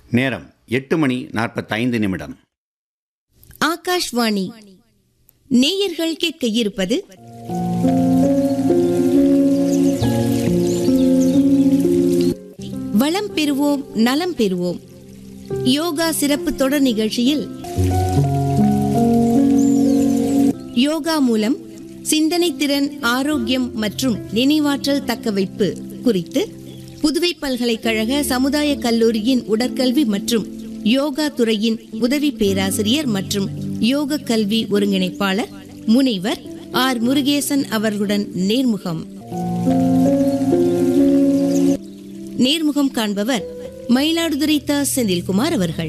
நேரம் எட்டு மணி நாற்பத்தைந்து நிமிடம் ஆகாஷ்வாணி நேயர்கள் கேட்க இருப்பது வளம் பெறுவோம் நலம் பெறுவோம் யோகா சிறப்பு தொடர் நிகழ்ச்சியில் யோகா மூலம் சிந்தனை திறன் ஆரோக்கியம் மற்றும் நினைவாற்றல் தக்கவைப்பு குறித்து புதுவை பல்கலைக்கழக சமுதாய கல்லூரியின் உடற்கல்வி மற்றும் யோகா துறையின் உதவி பேராசிரியர் மற்றும் யோக கல்வி ஒருங்கிணைப்பாளர் முனைவர் ஆர் முருகேசன் அவர்களுடன் நேர்முகம் நேர்முகம் காண்பவர் மயிலாடுதுறை த செந்தில்குமார் அவர்கள்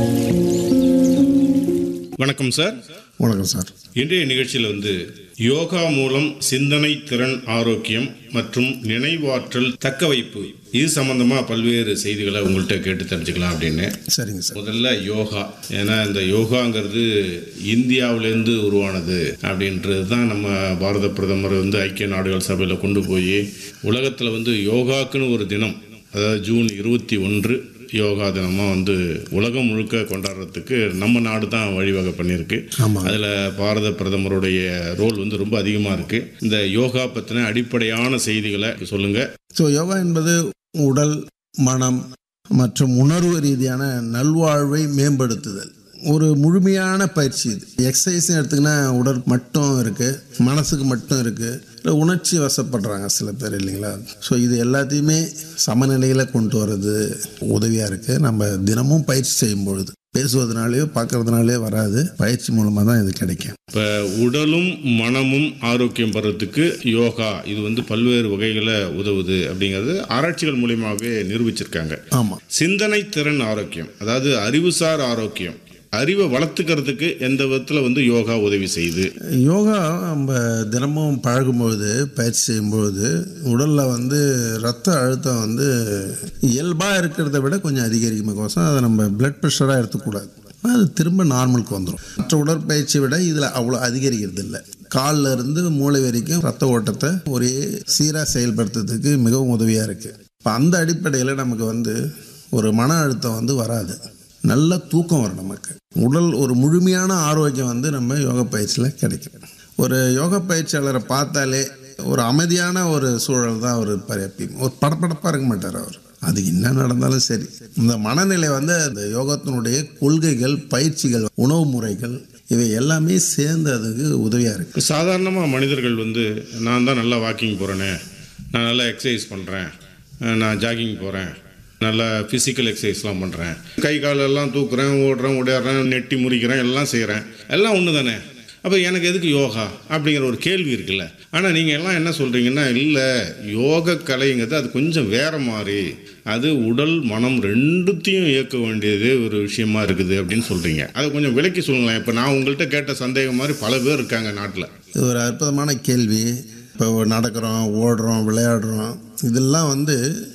வணக்கம் சார் வணக்கம் சார் இன்றைய நிகழ்ச்சியில் வந்து யோகா மூலம் சிந்தனை திறன் ஆரோக்கியம் மற்றும் நினைவாற்றல் தக்க வைப்பு இது சம்பந்தமா பல்வேறு செய்திகளை உங்கள்கிட்ட கேட்டு தெரிஞ்சுக்கலாம் அப்படின்னு சரிங்க சார் முதல்ல யோகா ஏன்னா இந்த யோகாங்கிறது இந்தியாவிலேருந்து உருவானது அப்படின்றது தான் நம்ம பாரத பிரதமர் வந்து ஐக்கிய நாடுகள் சபையில் கொண்டு போய் உலகத்தில் வந்து யோகாக்குன்னு ஒரு தினம் அதாவது ஜூன் இருபத்தி ஒன்று யோகா தினமாக வந்து உலகம் முழுக்க கொண்டாடுறதுக்கு நம்ம நாடு தான் வழிவகை பண்ணியிருக்கு ஆமாம். அதில் பாரத பிரதமருடைய ரோல் வந்து ரொம்ப அதிகமாக இருக்குது இந்த யோகா பற்றின அடிப்படையான செய்திகளை சொல்லுங்கள் ஸோ யோகா என்பது உடல் மனம் மற்றும் உணர்வு ரீதியான நல்வாழ்வை மேம்படுத்துதல் ஒரு முழுமையான பயிற்சி இது எக்ஸசைஸ் எடுத்துக்கினா உடல் மட்டும் இருக்குது மனசுக்கு மட்டும் இருக்குது இல்லை உணர்ச்சி வசப்படுறாங்க சில பேர் இல்லைங்களா ஸோ இது எல்லாத்தையுமே சமநிலையில் கொண்டு வர்றது உதவியாக இருக்குது நம்ம தினமும் பயிற்சி செய்யும் பொழுது பேசுவதனாலேயோ பார்க்கறதுனாலேயோ வராது பயிற்சி மூலமாக தான் இது கிடைக்கும் இப்போ உடலும் மனமும் ஆரோக்கியம் பெறத்துக்கு யோகா இது வந்து பல்வேறு வகைகளை உதவுது அப்படிங்கிறது ஆராய்ச்சிகள் மூலியமாகவே நிரூபிச்சிருக்காங்க ஆமாம் சிந்தனை திறன் ஆரோக்கியம் அதாவது அறிவுசார் ஆரோக்கியம் அறிவை வளர்த்துக்கிறதுக்கு எந்த விதத்தில் வந்து யோகா உதவி செய்யுது யோகா நம்ம தினமும் பழகும்பொழுது பயிற்சி செய்யும்பொழுது உடலில் வந்து ரத்த அழுத்தம் வந்து இயல்பாக இருக்கிறத விட கொஞ்சம் அதிகரிக்குமோசம் அதை நம்ம பிளட் ப்ரெஷராக எடுத்துக்கூடாது அது திரும்ப நார்மலுக்கு வந்துடும் மற்ற உடற்பயிற்சியை விட இதில் அவ்வளோ அதிகரிக்கிறது இல்லை கால்ல இருந்து மூளை வரைக்கும் ரத்த ஓட்டத்தை ஒரே சீராக செயல்படுத்துறதுக்கு மிகவும் உதவியாக இருக்குது இப்போ அந்த அடிப்படையில் நமக்கு வந்து ஒரு மன அழுத்தம் வந்து வராது நல்ல தூக்கம் வரும் நமக்கு உடல் ஒரு முழுமையான ஆரோக்கியம் வந்து நம்ம யோகா பயிற்சியில் கிடைக்கும் ஒரு யோகா பயிற்சியாளரை பார்த்தாலே ஒரு அமைதியான ஒரு சூழல் தான் அவர் எப்பயும் ஒரு படப்படப்பாக இருக்க மாட்டார் அவர் அது என்ன நடந்தாலும் சரி இந்த மனநிலை வந்து அந்த யோகத்தினுடைய கொள்கைகள் பயிற்சிகள் உணவு முறைகள் இவை எல்லாமே சேர்ந்து அதுக்கு உதவியாக இருக்கு சாதாரணமாக மனிதர்கள் வந்து நான் தான் நல்லா வாக்கிங் போகிறேனே நான் நல்லா எக்ஸசைஸ் பண்ணுறேன் நான் ஜாகிங் போகிறேன் நல்லா ஃபிசிக்கல் எக்ஸசைஸ்லாம் பண்ணுறேன் கை காலெல்லாம் தூக்குறேன் ஓடுறேன் ஓடிடுறேன் நெட்டி முறிக்கிறேன் எல்லாம் செய்கிறேன் எல்லாம் ஒன்று தானே அப்போ எனக்கு எதுக்கு யோகா அப்படிங்கிற ஒரு கேள்வி இருக்குல்ல ஆனால் நீங்கள் எல்லாம் என்ன சொல்கிறீங்கன்னா இல்லை யோக கலைங்கிறது அது கொஞ்சம் வேற மாதிரி அது உடல் மனம் ரெண்டுத்தையும் இயக்க வேண்டியது ஒரு விஷயமா இருக்குது அப்படின்னு சொல்கிறீங்க அதை கொஞ்சம் விளக்கி சொல்லுங்களேன் இப்போ நான் உங்கள்கிட்ட கேட்ட சந்தேகம் மாதிரி பல பேர் இருக்காங்க நாட்டில் இது ஒரு அற்புதமான கேள்வி இப்போ நடக்கிறோம் ஓடுறோம் விளையாடுறோம் இதெல்லாம் வந்து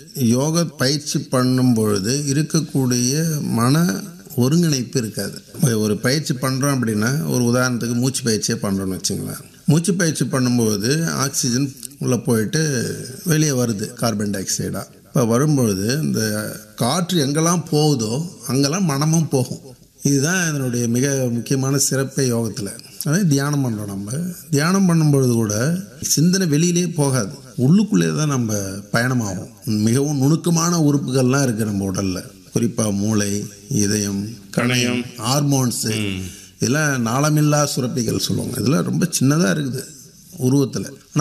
யோக பயிற்சி பண்ணும் பொழுது இருக்கக்கூடிய மன ஒருங்கிணைப்பு இருக்காது ஒரு பயிற்சி பண்ணுறோம் அப்படின்னா ஒரு உதாரணத்துக்கு மூச்சு பயிற்சியே பண்ணுறோன்னு வச்சுங்களேன் மூச்சு பயிற்சி பண்ணும்போது ஆக்சிஜன் உள்ளே போயிட்டு வெளியே வருது கார்பன் டை ஆக்சைடாக இப்போ வரும்பொழுது இந்த காற்று எங்கெல்லாம் போகுதோ அங்கெல்லாம் மனமும் போகும் இதுதான் இதனுடைய மிக முக்கியமான சிறப்பே யோகத்தில் அதே தியானம் பண்ணுறோம் நம்ம தியானம் பண்ணும்பொழுது கூட சிந்தனை வெளியிலே போகாது உள்ளுக்குள்ளே தான் நம்ம பயணமாகும் மிகவும் நுணுக்கமான உறுப்புகள்லாம் இருக்குது நம்ம உடலில் குறிப்பாக மூளை இதயம் கணையம் ஹார்மோன்ஸு இதெல்லாம் நாளமில்லா சுரப்பிகள் சொல்லுவாங்க இதெல்லாம் ரொம்ப சின்னதாக இருக்குது உருவத்தில்